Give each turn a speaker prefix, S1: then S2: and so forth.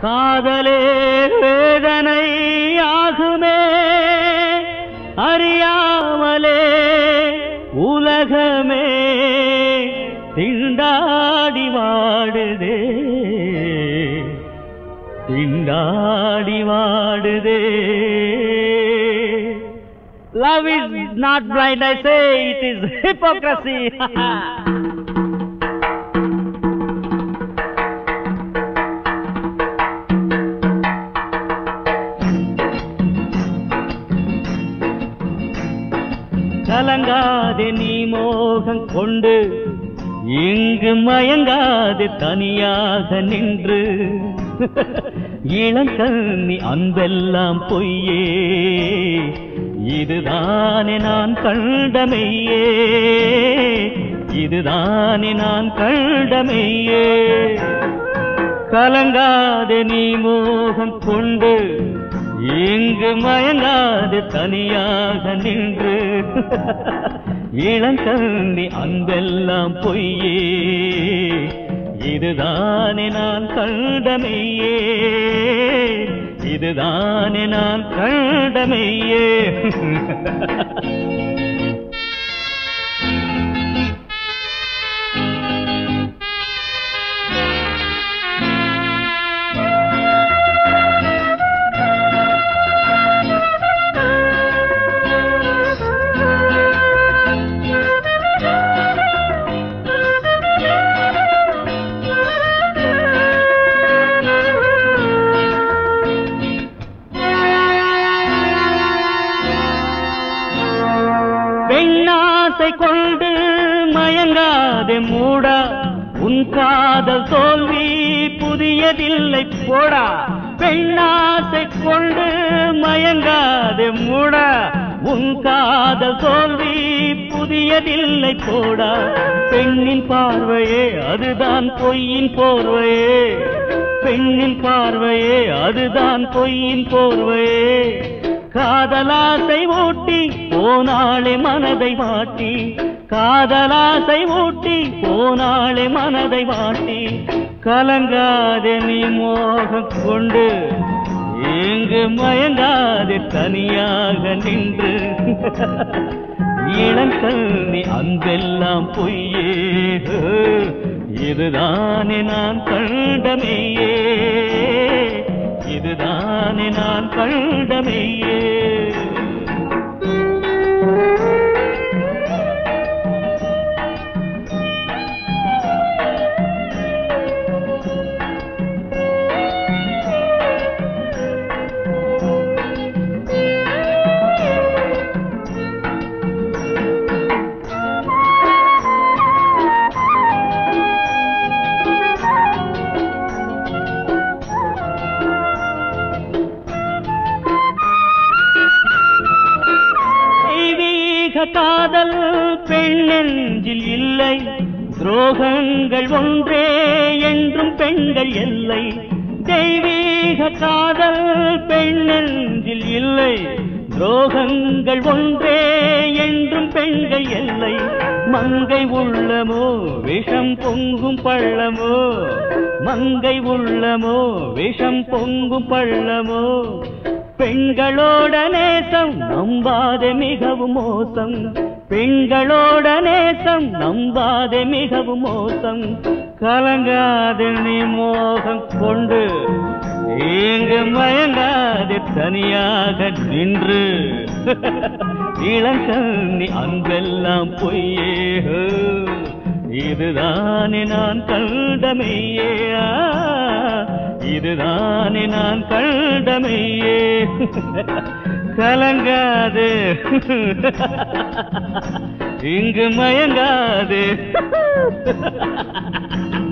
S1: காதலே வேதனை ஆகுமே அறியாமலே உலகமே திண்டாடி வாடுதே திண்டாடி வாடுதே Love is not blind, I say, it is hypocrisy. கலங்காதே நீ மோகம் கொண்டு இங்கு மயங்காது தனியாக நின்று இளங்கண்ணி அன்பெல்லாம் பொய்யே இதுதானே நான் கண்டமையே இதுதானே நான் கண்டமையே கலங்காதே நீ மோகம் கொண்டு இங்கு மயங்காது தனியாக நின்று இளங்கண்ணி அன்பெல்லாம் பொய்யே இதுதானே நான் கண்டமையே இதுதானே நான் கண்டமையே பெண்ணாசை கொண்டு மயங்காதே மூடா உன் காதல் தோல்வி புதியதில்லை போடா பெண்ணாசை கொண்டு மயங்காதே மூடா உன் காதல் தோல்வி புதியதில்லை போடா பெண்ணின் பார்வையே அதுதான் பொய்யின் போர்வையே பெண்ணின் பார்வையே அதுதான் பொய்யின் போர்வையே காதலாசை ஊட்டி போனாளே மனதை வாட்டி காதலாசை ஊட்டி போனாளே மனதை வாட்டி கலங்காதே நீ மோகம் கொண்டு இங்கு மயங்காதே தனியாக நின்று இளங்கல்வி அன்பெல்லாம் பொய்யே இதுதானே நான் கண்டமையே இதுதானே நான் கண்டமையே தெய்வீக காதல் பெண்ணெஞ்சில் இல்லை துரோகங்கள் ஒன்றே என்றும் பெண்கள் எல்லை தெய்வீக காதல் பெண்ணெஞ்சில் இல்லை துரோகங்கள் ஒன்றே என்றும் பெண்கள் எல்லை மங்கை உள்ளமோ விஷம் பொங்கும் பள்ளமோ மங்கை உள்ளமோ விஷம் பொங்கும் பள்ளமோ பெண்களோட நேசம் நம்பாதே மிகவும் மோசம் பெண்களோட நேசம் நம்பாதே மிகவும் மோசம் கலங்காதே நீ மோகம் கொண்டு இங்கு மயங்காதே தனியாக நின்று இளங்கண்ணி அன்பெல்லாம் பொய்யே இதுதானே நான் கண்டமையே ஆ, இதுதானே நான் கண்டமையே கலங்காது இங்கு மயங்காது